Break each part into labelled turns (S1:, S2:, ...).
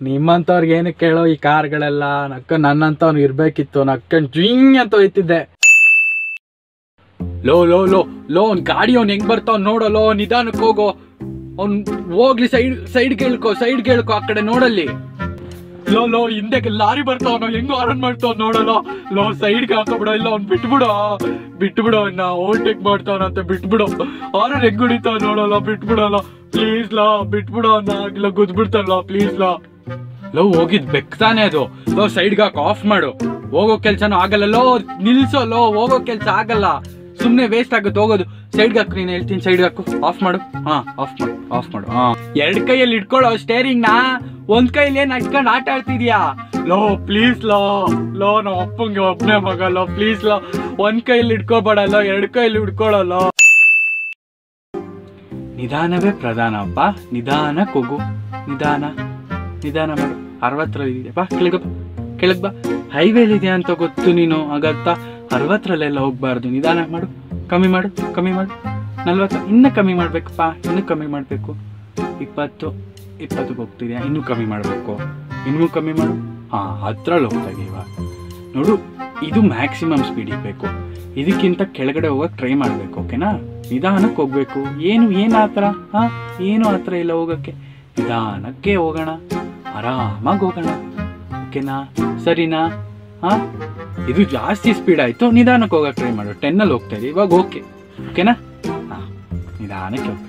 S1: ನಿಮ್ಮಂತವ್ರಿಗೆ ಏನಕ್ಕೆ ಕೇಳೋ ಈ ಕಾರ್ಗಳೆಲ್ಲ ನಕ್ಕ ನನ್ನಂತವ್ನು ಇರ್ಬೇಕಿತ್ತು ನಕ್ಕಂಡ್ ಜಿಂಗ್ ಅಂತ ಹೋಯ್ತಿದ್ದೆ ಲೋ ಲೋ ಲೋ ಲೋ ಅವ್ನ್ ಗಾಡಿ ಅವ್ನ್ ಹೆಂಗ್ ಬರ್ತಾವ್ ನೋಡೋ ಲೋ ನಿಧಾನಕ್ಕೆ ಹೋಗೋ ಅವ್ನ್ ಹೋಗ್ಲಿ ಸೈಡ್ ಸೈಡ್ ಕೇಳ್ಕೊ ಸೈಡ್ ಕೇಳ್ಕೊ ಆ ಕಡೆ ನೋಡಲ್ಲಿ ಲೋ ಲೋ ಹಿಂದೆ ಲಾರಿ ಬರ್ತಾವನೋ ಹೆಂಗೋ ಆರನ್ ಮಾಡ್ತಾವ್ ನೋಡಲ್ಲ ಲೋ ಸೈಡ್ಗೆ ಹಾಕೋಬಿಡ ಇಲ್ಲ ಅವ್ನ್ ಬಿಟ್ಬಿಡ ಬಿಟ್ಬಿಡ ಅವ್ನ ಓವರ್ಟೇಕ್ ಮಾಡ್ತಾವನಂತ ಬಿಟ್ಬಿಡು ಆರನ್ ಹೆಂಗ್ ಹೊಡಿತಾವ ನೋಡಲ್ಲ ಬಿಟ್ಬಿಡಲ್ಲ ಪ್ಲೀಸ್ ಲಾ ಬಿಟ್ಬಿಡು ಅವ್ನ ಇಲ್ಲ ಗುದ್ಬಿಡ್ತಾನಲ್ಲ ಪ್ಲೀಸ್ ಲಾ ಲೋ ಹೋಗಿದ್ ಬೆಕ್ತಾನೆ ಅದು ಲೋ ಸೈಡ್ಗೆ ಹಾಕೋ ಆಫ್ ಮಾಡು ಹೋಗೋ ಕೆಲ್ಸನೂ ಆಗಲ್ಲ ಲೋ ನಿಲ್ಸೋ ಲೋ ಹೋಗೋ ಕೆಲ್ಸ ಆಗಲ್ಲ ಸುಮ್ನೆ ವೇಸ್ಟ್ ಆಗುತ್ತೆ ಹೋಗೋದು ಸೈಡ್ಗೆ ಹಾಕು ನೀನು ಹೇಳ್ತೀನಿ ಸೈಡ್ಗೆ ಹಾಕು ಆಫ್ ಮಾಡು ಹಾ ಆಫ್ ಮಾಡು ಆಫ್ ಮಾಡು ಹಾ ಎರಡ್ ಕೈಯಲ್ಲಿ ಇಟ್ಕೊಳ್ಳೋ ಸ್ಟೇರಿಂಗ್ ನಾ ಒಂದ್ ಕೈಲಿ ಏನ್ ಹಚ್ಕೊಂಡ್ ಆಟ ಆಡ್ತಿದ್ಯಾ ಲೋ ಪ್ಲೀಸ್ ಲೋ ಲೋ ನಮ್ಮ ಅಪ್ಪಂಗೆ ಒಬ್ನೇ ಮಗ ಲೋ ಪ್ಲೀಸ್ ಲೋ ಒಂದ್ ಕೈಯಲ್ಲಿ ಇಟ್ಕೋಬೇಡಲ್ಲ ಎರಡ್ ಕೈಯಲ್ಲಿ ಹಿಡ್ಕೊಳ್ಳಲ್ಲ ನಿಧಾನವೇ ಪ್ರಧಾನ ಅಪ್ಪ ನಿಧಾನ ಕೊಗು ನಿಧಾನ ನಿಧಾನ ಮಾಡು ಅರವತ್ತರಲ್ಲಿ ಇದೆ ಬಾ ಕೆಳಗೆ ಬಾ ಕೆಳಗೆ ಬಾ ಹೈವೇಲಿದೆ ಅಂತ ಗೊತ್ತು ನೀನು ಹಾಗಂತ ಅರವತ್ತರಲ್ಲೆಲ್ಲ ಹೋಗ್ಬಾರ್ದು ನಿಧಾನ ಮಾಡು ಕಮ್ಮಿ ಮಾಡು ಕಮ್ಮಿ ಮಾಡು ನಲ್ವತ್ತು ಇನ್ನೂ ಕಮ್ಮಿ ಮಾಡ್ಬೇಕಪ್ಪ ಇನ್ನೂ ಕಮ್ಮಿ ಮಾಡಬೇಕು ಇಪ್ಪತ್ತು ಇಪ್ಪತ್ತಿಗೆ ಹೋಗ್ತಿದ್ಯಾ ಇನ್ನೂ ಕಮ್ಮಿ ಮಾಡಬೇಕು ಇನ್ನೂ ಕಮ್ಮಿ ಮಾಡು ಹಾಂ ಹತ್ರಲ್ಲಿ ಹೋಗ್ತಾ ಇದೀಯ ಇವಾಗ ನೋಡು ಇದು ಮ್ಯಾಕ್ಸಿಮಮ್ ಸ್ಪೀಡ್ ಇರಬೇಕು ಇದಕ್ಕಿಂತ ಕೆಳಗಡೆ ಹೋಗಕ್ಕೆ ಟ್ರೈ ಮಾಡಬೇಕು ಓಕೆನಾ ನಿಧಾನಕ್ಕೆ ಹೋಗ್ಬೇಕು ಏನು ಏನು ಆ ಥರ ಹಾಂ ಏನು ಆ ಥರ ಇಲ್ಲ ಹೋಗೋಕ್ಕೆ ನಿಧಾನಕ್ಕೆ ಹೋಗೋಣ ಆರಾಮಾಗಿ ಹೋಗೋಣ ಓಕೆನಾ ಸರಿನಾ ಹಾಂ ಇದು ಜಾಸ್ತಿ ಸ್ಪೀಡ್ ಆಯಿತು ನಿಧಾನಕ್ಕೆ ಹೋಗಕ್ಕೆ ಟ್ರೈ ಮಾಡು ಟೆನ್ನಲ್ಲಿ ಹೋಗ್ತಾ ಇದೀವಿ ಇವಾಗ ಓಕೆ ಓಕೆನಾ ಹಾಂ ನಿಧಾನಕ್ಕೆ ಹೋಗ್ಬೇಕಾ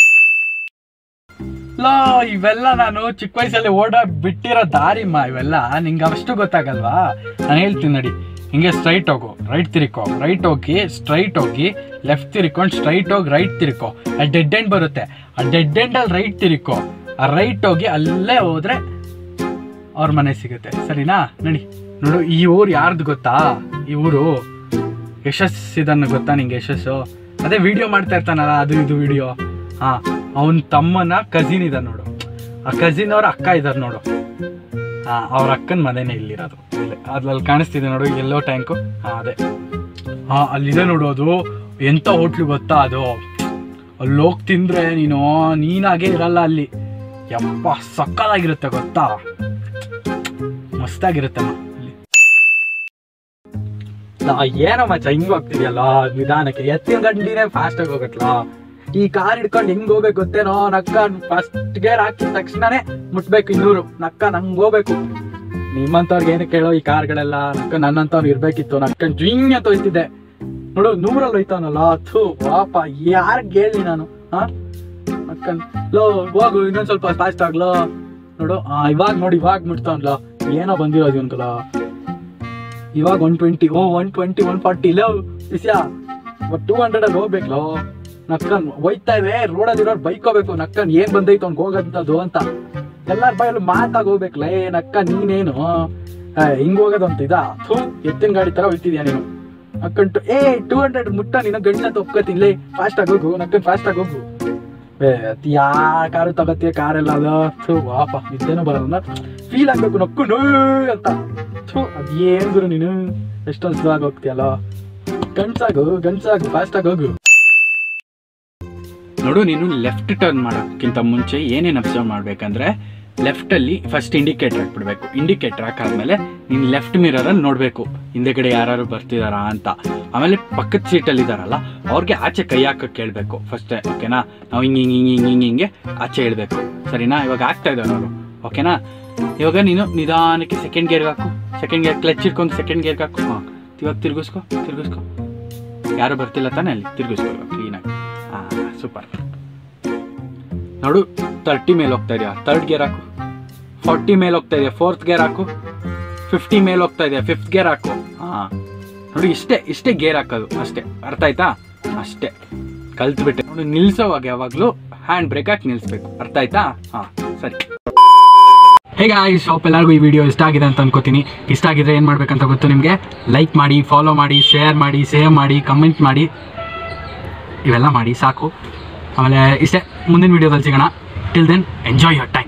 S1: ಲೋ ಇವೆಲ್ಲ ನಾನು ಚಿಕ್ಕ ವಯಸ್ಸಲ್ಲಿ ಓಡ ಬಿಟ್ಟಿರೋ ದಾರಿಮ್ಮ ಇವೆಲ್ಲ ನಿಂಗೆ ಅಷ್ಟು ಗೊತ್ತಾಗಲ್ವಾ ನಾನು ಹೇಳ್ತೀನಿ ನಡಿ ಹಿಂಗೆ ಸ್ಟ್ರೈಟ್ ಹೋಗು ರೈಟ್ ತಿರ್ಕೋ ರೈಟ್ ಹೋಗಿ ಸ್ಟ್ರೈಟ್ ಹೋಗಿ ಲೆಫ್ಟ್ ತಿರ್ಕೊಂಡು ಸ್ಟ್ರೈಟ್ ಹೋಗಿ ರೈಟ್ ತಿರ್ಕೋ ಆ ಡೆಡ್ ಎಂಡ್ ಬರುತ್ತೆ ಆ ಡೆಡ್ ಎಂಡಲ್ಲಿ ರೈಟ್ ತಿರ್ಕೋ ಆ ರೈಟ್ ಹೋಗಿ ಅಲ್ಲೇ ಹೋದ್ರೆ ಅವ್ರ ಮನೆ ಸಿಗುತ್ತೆ ಸರಿನಾ ನಡಿ ನೋಡು ಈ ಊರು ಯಾರ್ದು ಗೊತ್ತಾ ಈ ಊರು ಯಶಸ್ ಇದನ್ನು ಗೊತ್ತಾ ನಿಂಗೆ ಯಶಸ್ಸು ಅದೇ ವಿಡಿಯೋ ಮಾಡ್ತಾ ಇರ್ತಾನಲ್ಲ ಅದು ಇದು ವಿಡಿಯೋ ಹಾ ಅವನ ತಮ್ಮನ ಕಸಿನ್ ಇದ ನೋಡು ಆ ಕಸಿನ್ ಅವ್ರ ಅಕ್ಕ ಇದಾರೆ ನೋಡು ಹಾ ಅವ್ರ ಅಕ್ಕನ ಮನೆನೇ ಇಲ್ಲಿರೋದು ಇಲ್ಲೇ ಅದ್ರಲ್ಲಿ ಕಾಣಿಸ್ತಿದೆ ನೋಡು ಎಲ್ಲೋ ಟ್ಯಾಂಕು ಹಾ ಅದೇ ಹಾ ಅಲ್ಲಿದೆ ನೋಡು ಅದು ಎಂತ ಹೋಟ್ಲು ಗೊತ್ತಾ ಅದು ಅಲ್ಲಿ ಹೋಗಿ ತಿಂದ್ರೆ ನೀನು ನೀನಾಗೆ ಇರಲ್ಲ ಅಲ್ಲಿ ಯಪ್ಪ ಸಕ್ಕತ್ತಾಗಿರುತ್ತೆ ಗೊತ್ತಾ ಮಸ್ತಾಗಿರುತ್ತಮ್ಮ ಅಲ್ಲಿ ನಾ ಏನೋ ಮಚ್ಚ ಹಿಂಗ್ ಹೋಗ್ತಿದ್ಯಲ್ಲ ನಿಧಾನಕ್ಕೆ ಎತ್ತಿನ ಗಂಡಿನೇ ಫಾಸ್ಟ್ ಆಗಿ ಹೋಗತ್ಲಾ ಈ ಕಾರ್ ಹಿಡ್ಕೊಂಡು ಹೆಂಗ್ ಹೋಗ್ಬೇಕು ಗೊತ್ತೇನೋ ನಕ್ಕ ಫಸ್ಟ್ ಗೇರ್ ಹಾಕಿದ ತಕ್ಷಣನೇ ಮುಟ್ಬೇಕು ಇನ್ನೂರು ನಕ್ಕ ನಂಗ್ ಹೋಗ್ಬೇಕು ನಿಮ್ಮಂತವ್ರಿಗೆ ಏನಕ್ಕೆ ಕೇಳೋ ಈ ಕಾರ್ಗಳೆಲ್ಲ ನಕ್ಕ ನನ್ನಂತವ್ನು ಇರ್ಬೇಕಿತ್ತು ನಕ್ಕಂಡ್ ಜಿಂಗ್ ಅಂತ ಹೋಯ್ತಿದ್ದೆ ನೋಡು ನೂರಲ್ಲಿ ಹೋಯ್ತಾನಲ್ಲ ಥೂ ವಾಪ ಯಾರ್ಗ್ ಹೇಳಿ ನಾನು ಹಾ ನಕ್ಕಂಡ್ ಲೋ ಹೋಗು ಇನ್ನೊಂದ್ ಸ್ವಲ್ಪ ಫಾಸ್ಟ್ ಆಗ್ಲೋ ನೋಡು ಆ ಇವಾಗ ನೋಡಿ ಇವಾಗ ಮುಟ್ತಾವನ್ಲ ಏನೋ ಬಂದಿರೋದು ಇವನ್ಕಲ ಇವಾಗ one twenty oh one twenty one forty ಲೋ ವಿಷಯ ಟೂ ಹಂಡ್ರೆಡ್ ಅಲ್ಲಿ ಹೋಗ್ಬೇಕಲ್ಲ ನಕ್ಕನ್ ಹೋಯ್ತಾ ಇದೆ ರೋಡಲ್ಲಿರೋರು ಬೈಕ್ ಹೋಗ್ಬೇಕು ನಕ್ಕನ್ ಏನ್ ಬಂದೈತು ಅವ್ನ್ಗೆ ಹೋಗೋದಂತದ್ದು ಅಂತ ಎಲ್ಲಾರ ಬಾಯಲ್ಲಿ ಮಾತಾಗ ಹೋಗ್ಬೇಕಲ್ಲ ಏ ನಕ್ಕ ನೀನೇನು ಆ, ಹಿಂಗ್ ಹೋಗೋದು ಅಂತ ಇದಾ ಥೂ ಎತ್ತಿನ ಗಾಡಿ ತರ ಹೋಯ್ತಿದ್ಯಾ ನೀನು ನಕ್ಕಂಟು ಏ ಟೂ ಹಂಡ್ರೆಡ್ ಮುಟ್ಟ ನೀನು ಗಂಡ ಅಂತ ಒಪ್ಕೋತೀನಿ ಫಾಸ್ಟ್ ಆಗಿ ಹೋಗು ನಕ್ಕನ್ ಫಾಸ್ಟ್ ಆಗಿ ಹೋಗು ಏ ಅದ್ ಯಾ ಕಾರು ತಗತ್ತೀಯ ಕಾರೆಲ್ಲ ಅದ ಥೂ ವಾಪ ನಿದ್ದೆನೂ ಬರಲ್ಲ ಫೀಲ್ ಆಗ್ಬೇಕು ನಕ್ಕು ಅಂತ ಥೂ ಅದ್ ಏನ್ ಗುರು ನೀನು ಎಷ್ಟೊಂದು ಸ್ಲೋ ಆಗಿ ಹೋಗ್ತೀಯಲ್ಲ ಗಂಡ್ಸಾಗು ಗಂಡ್ಸಾಗು ಫಾಸ್ಟ್ ಆಗಿ ಹೋಗು ನೋಡು ನೀನು ಲೆಫ್ಟ್ ಟರ್ನ್ ಮಾಡೋಕ್ಕಿಂತ ಮುಂಚೆ ಏನೇನು ಅಬ್ಸರ್ವ್ ಮಾಡ್ಬೇಕಂದ್ರೆ ಲೆಫ್ಟ್ ಅಲ್ಲಿ ಫಸ್ಟ್ ಇಂಡಿಕೇಟರ್ ಹಾಕ್ಬಿಡ್ಬೇಕು ಇಂಡಿಕೇಟರ್ ಹಾಕಾದ್ಮೇಲೆ ನೀನು ಲೆಫ್ಟ್ ಮಿರರ್ ಅಲ್ಲಿ ನೋಡ್ಬೇಕು ಹಿಂದೆಗಡೆ ಯಾರು ಬರ್ತಿದಾರಾ ಅಂತ ಆಮೇಲೆ ಪಕ್ಕದ ಸೀಟಲ್ಲಿ ಇದಾರಲ್ಲ ಅವ್ರಿಗೆ ಆಚೆ ಕೈ ಹಾಕಕ್ಕೆ ಕೇಳಬೇಕು ಫಸ್ಟೇ ಓಕೆನಾ ನಾವು ಹಿಂಗೆ ಹಿಂಗೆ ಹಿಂಗೆ ಹಿಂಗೆ ಹಿಂಗೆ ಹಿಂಗೆ ಆಚೆ ಇಡಬೇಕು ಸರಿನಾ ಇವಾಗ ಆಗ್ತಾ ಇದ್ದಾರೆ ಅವರು ಓಕೆನಾ ಇವಾಗ ನೀನು ನಿಧಾನಕ್ಕೆ ಸೆಕೆಂಡ್ ಗೇರ್ಗೆ ಹಾಕು ಸೆಕೆಂಡ್ ಗೇರ್ ಕ್ಲಚ್ ಇಟ್ಕೊಂಡು ಸೆಕೆಂಡ್ ಗೇರ್ಗೆ ಹಾಕು ಹಾಂ ಇವಾಗ ತಿರ್ಗಿಸ್ಕೊ ತಿರ್ಗಿಸ್ಕೊ ಯಾರು ಬರ್ತಿಲ್ಲ ತಾನೇ ಅಲ್ಲಿ ತಿರ್ಗಿಸ್ಕೊ ಇವಾಗ ಕ್ಲೀನಾಗಿ ಹಾಂ ಸೂಪರ್ ನೋಡು ತರ್ಟಿ ಮೇಲೆ ಹೋಗ್ತಾ ಇದೆಯಾ ತರ್ಡ್ ಗೇರ್ ಹಾಕು ಫಾರ್ಟಿ ಮೇಲೆ ಹೋಗ್ತಾ ಇದೆಯಾ ಫೋರ್ತ್ ಗೇರ್ ಹಾಕು ಫಿಫ್ಟಿ ಮೇಲೆ ಹೋಗ್ತಾ ಇದೆಯಾ ಫಿಫ್ತ್ ಗೇರ್ ಹಾಕು ಹಾಂ ನೋಡಿ ಇಷ್ಟೇ ಇಷ್ಟೇ ಗೇರ್ ಹಾಕೋದು ಅಷ್ಟೇ ಅರ್ಥ ಆಯ್ತಾ ಅಷ್ಟೇ ಕಲ್ತ್ಬಿಟ್ಟೆ ನೋಡಿ ನಿಲ್ಸೋವಾಗ ಯಾವಾಗಲೂ ಹ್ಯಾಂಡ್ ಬ್ರೇಕ್ ಹಾಕಿ ನಿಲ್ಲಿಸ್ಬೇಕು ಅರ್ಥ ಆಯ್ತಾ ಹಾಂ ಸರಿ ಹೇಗೆ ಈ ಶಾಪ್ ಎಲ್ಲರಿಗೂ ಈ ವಿಡಿಯೋ ಇಷ್ಟ ಆಗಿದೆ ಅಂತ ಅನ್ಕೋತೀನಿ ಇಷ್ಟ ಆಗಿದ್ರೆ ಏನು ಮಾಡ್ಬೇಕಂತ ಗೊತ್ತು ನಿಮಗೆ ಲೈಕ್ ಮಾಡಿ ಫಾಲೋ ಮಾಡಿ ಶೇರ್ ಮಾಡಿ ಸೇವ್ ಮಾಡಿ ಕಮೆಂಟ್ ಮಾಡಿ ಇವೆಲ್ಲ ಮಾಡಿ ಸಾಕು ಆಮೇಲೆ ಇಷ್ಟೇ ಮುಂದಿನ ವಿಡಿಯೋದಲ್ಲಿ ಸಿಗೋಣ till then enjoy your time